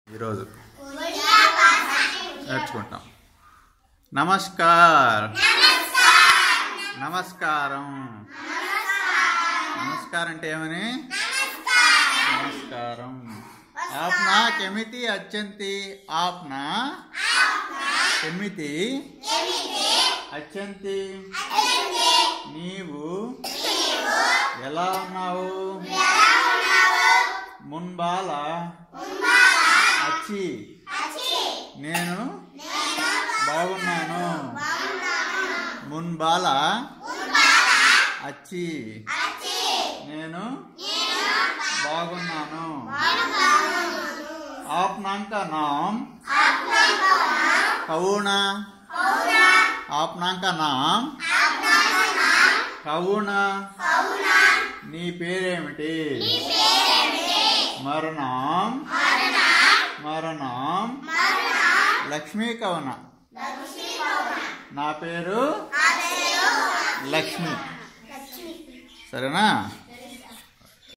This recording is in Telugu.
ఈరోజు నేర్చుకుంటాం నమస్కార్ నమస్కారం నమస్కారం అంటే ఏమని నమస్కారం ఆప్నా కెమితి అచ్చంతి ఆప్నా కెమితి అచ్చంతి నీవు ఎలా ఉన్నావు మున్బాల అచ్చి నేను బాగున్నాను మున్బాల అచ్చి నేను బాగున్నాను ఆప్నాంక నామ్ కవునా ఆప్నాంక నామ్ కవునా నీ పేరేమిటి మరణం మరణం లక్ష్మీ కవన నా పేరు లక్ష్మి సరేనా